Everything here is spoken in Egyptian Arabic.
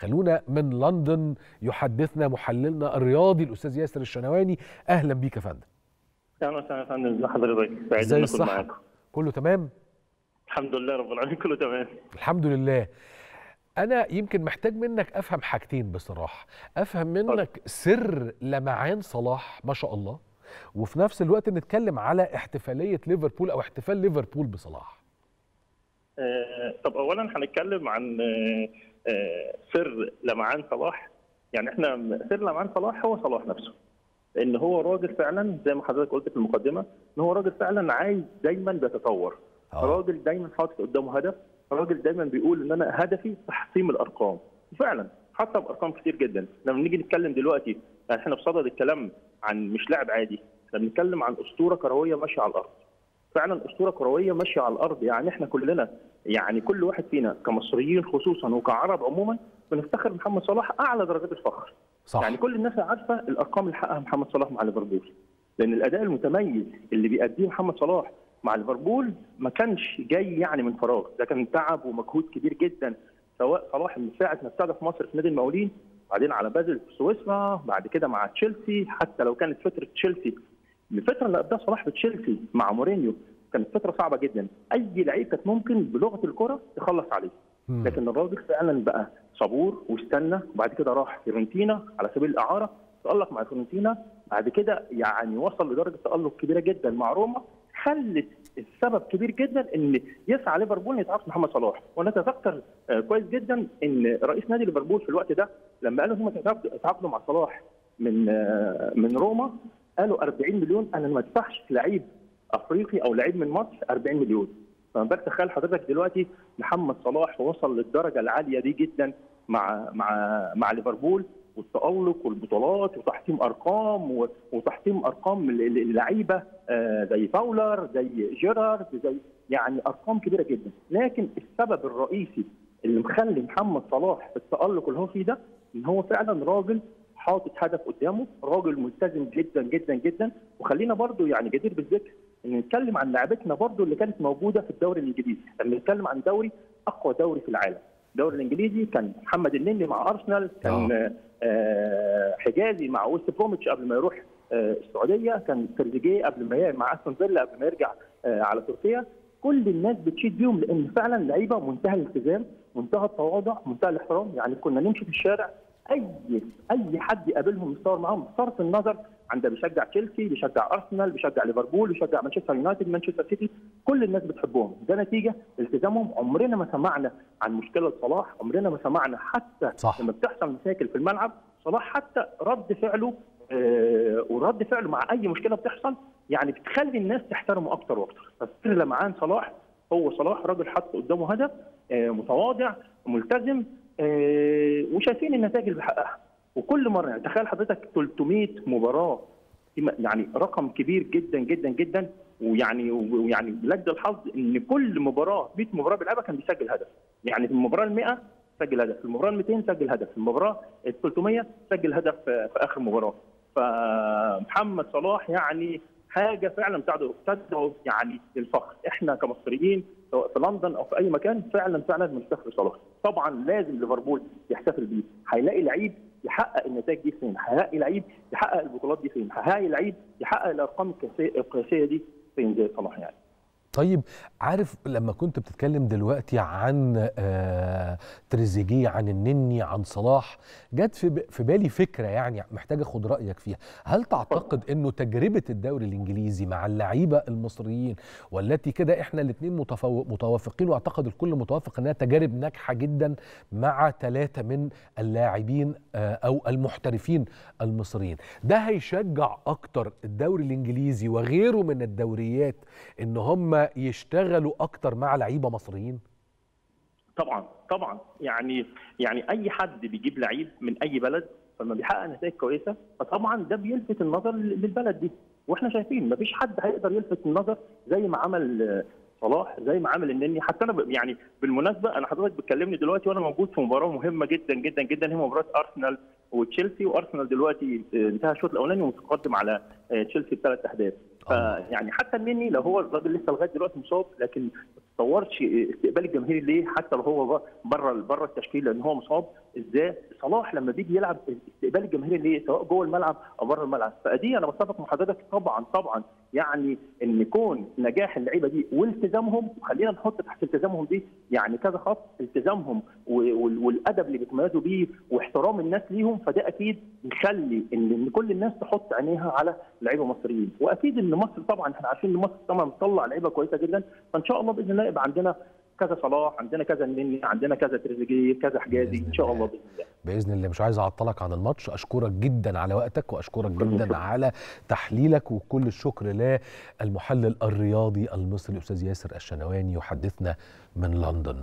خلونا من لندن يحدثنا محللنا الرياضي الاستاذ ياسر الشنواني اهلا بيك يا فندم اهلا وسهلا يا فندم ازي حضرتك سعيد ازاي ان اكون الصحه معاكم كله تمام الحمد لله رب العالمين كله تمام الحمد لله انا يمكن محتاج منك افهم حاجتين بصراحه افهم منك سر لمعان صلاح ما شاء الله وفي نفس الوقت نتكلم على احتفاليه ليفربول او احتفال ليفربول بصلاح آه طب اولا هنتكلم عن آه آه سر لمعان صلاح يعني احنا سر لمعان صلاح هو صلاح نفسه ان هو راجل فعلا زي ما حضرتك قلت في المقدمه ان هو راجل فعلا عايز دايما بيتطور آه. راجل دايما حاطط قدامه هدف راجل دايما بيقول ان انا هدفي تحطيم الارقام فعلا حتى بارقام كتير جدا لما نيجي نتكلم دلوقتي يعني احنا بصدد الكلام عن مش لاعب عادي احنا بنتكلم عن اسطوره كرويه ماشيه على الارض فعلا اسطوره كرويه ماشيه على الارض يعني احنا كلنا يعني كل واحد فينا كمصريين خصوصا وكعرب عموما بنفتخر محمد صلاح اعلى درجات الفخر صح يعني كل الناس عارفه الارقام اللي حققها محمد صلاح مع ليفربول لان الاداء المتميز اللي بيأديه محمد صلاح مع ليفربول ما كانش جاي يعني من فراغ ده كان تعب ومجهود كبير جدا سواء صلاح من ساعه ما ابتدى في مصر في نادي المقاولين بعدين على بازل في سويسرا بعد كده مع تشيلسي حتى لو كانت فتره تشيلسي الفتره اللي قضاها صلاح في تشيلسي مع مورينيو كانت فتره صعبه جدا اي لعيب كانت ممكن بلغه الكره يخلص عليه مم. لكن الراجل فعلا بقى صبور واستنى وبعد كده راح فيورنتينا على سبيل الاعاره تالق مع فيورنتينا بعد كده يعني وصل لدرجه تالق كبيره جدا مع روما خلت السبب كبير جدا ان يسعى ليفربول يتعاقد محمد صلاح وانا اتذكر آه، كويس جدا ان رئيس نادي ليفربول في الوقت ده لما قالوا هم يتعاقدوا مع صلاح من آه، من روما قالوا 40 مليون انا ما ادفعش لعيب افريقي او لعيب من مصر 40 مليون فما بالك تخيل حضرتك دلوقتي محمد صلاح وصل للدرجه العاليه دي جدا مع مع مع ليفربول والتألق والبطولات وتحطيم ارقام و- وتحطيم ارقام ل- ل- اللعيبه آه، زي فاولر زي جيرارد زي يعني ارقام كبيره جدا لكن السبب الرئيسي اللي مخلي محمد صلاح في التألق اللي هو فيه ده ان هو فعلا راجل حاطط هدف قدامه راجل ملتزم جدا جدا جدا وخلينا برضو يعني جدير بالذكر ان نتكلم عن لعبتنا برضو اللي كانت موجوده في الدوري الانجليزي لما نتكلم عن دوري اقوى دوري في العالم الدوري الانجليزي كان محمد النني مع ارسنال كان آه. آه حجازي مع ويست بروميتش قبل ما يروح آه السعوديه كان تريزيجيه قبل ما ي- مع استون فيلا قبل ما يرجع آه على تركيا كل الناس بتشيد بيهم لان فعلا لعيبه منتهى الالتزام منتهى التواضع منتهى الاحترام يعني كنا نمشي في الشارع اي اي حد يقابلهم يصور معاهم بصرف النظر عن ده بيشجع تشيلسي بيشجع ارسنال بيشجع ليفربول بيشجع مانشستر يونايتد مانشستر سيتي كل الناس بتحبهم ده نتيجه التزامهم عمرنا ما سمعنا عن مشكله لصلاح عمرنا ما سمعنا حتى صح. لما بتحصل مشاكل في الملعب صلاح حتى رد فعله آه ورد فعله مع اي مشكله بتحصل يعني بتخلي الناس تحترمه اكتر واكتر فالسر لمعان صلاح هو صلاح راجل حط قدامه هدف آه متواضع ملتزم آه وشايفين النتائج اللي بيحققها وكل مره يعني تخيل حضرتك 300 مباراه يعني رقم كبير جدا جدا جدا ويعني ويعني لجد الحظ ان كل مباراه 100 مباراه بيلعبها كان بيسجل هدف يعني في المباراه ال 100 سجل هدف في المباراه ال 200 سجل هدف في المباراه ال 300 سجل هدف في في اخر مباراه فمحمد صلاح يعني حاجه فعلا تدعو تدعو يعني للفخر احنا كمصريين سواء في لندن او في اي مكان فعلا فعلا بنفتخر صلاح طبعا لازم ليفربول يحتفل بيه هيلاقي لعيب يحقق النتائج دي فين هيلاقي لعيب يحقق البطولات دي فين هيلاقي لعيب يحقق الارقام القياسيه القياسية دي فين زي صلاح يعني طيب عارف لما كنت بتتكلم دلوقتي عن آه تريزيجيه عن النني عن صلاح جت في ب- في بالي فكره يعني محتاج اخد رايك فيها هل تعتقد انه تجربه الدوري الانجليزي مع اللعيبه المصريين والتي كده احنا الاثنين متوافقين واعتقد الكل متوافق انها تجارب ناجحه جدا مع ثلاثه من اللاعبين آه او المحترفين المصريين ده هيشجع اكتر الدوري الانجليزي وغيره من الدوريات ان هم يشتغلوا اكتر مع لعيبه مصريين طبعا طبعا يعني يعني اي حد بيجيب لعيب من اي بلد فلما بيحقق نتائج كويسه فطبعا ده بيلفت النظر للبلد دي واحنا شايفين مفيش حد هيقدر يلفت النظر زي ما عمل آه، صلاح زي ما عمل النني حتى انا ب- يعني بالمناسبه انا حضرتك بتكلمني دلوقتي وانا موجود في مباراه مهمه جدا جدا جدا هي مباراه ارسنال وتشيلسي وارسنال دلوقتي آه، انتهى الشوط الاولاني ومتقدم على آه، تشيلسي بثلاث اهداف الله. فيعني حتى النني لو هو الراجل لسه لغايه دلوقتي مصاب لكن تصورش استقبال الجماهير ليه حتى لو هو بره بره التشكيل لان هو مصاب ازاي صلاح لما بيجي يلعب استقبال الجماهير ليه سواء جوه الملعب او بره الملعب فدي انا بتفق مع حضرتك طبعا طبعا يعني ان يكون نجاح اللعيبه دي والتزامهم وخلينا نحط تحت التزامهم دي يعني كذا خط التزامهم والادب اللي بيتميزوا بيه واحترام الناس ليهم فده اكيد يخلي ان كل الناس تحط عينيها على لعيبه مصريين واكيد ان مصر طبعا احنا عارفين ان مصر طبعا بتطلع لعيبه كويسه جدا فان شاء الله باذن الله يبقى عندنا كذا صلاح عندنا كذا النني عندنا كذا تريزيجيه كذا حجازي ان شاء الله باذن الله باذن الله مش عايز اعطلك عن الماتش اشكرك جدا على وقتك واشكرك جدا على تحليلك وكل الشكر للمحلل الرياضي المصري الاستاذ ياسر الشنواني يحدثنا من لندن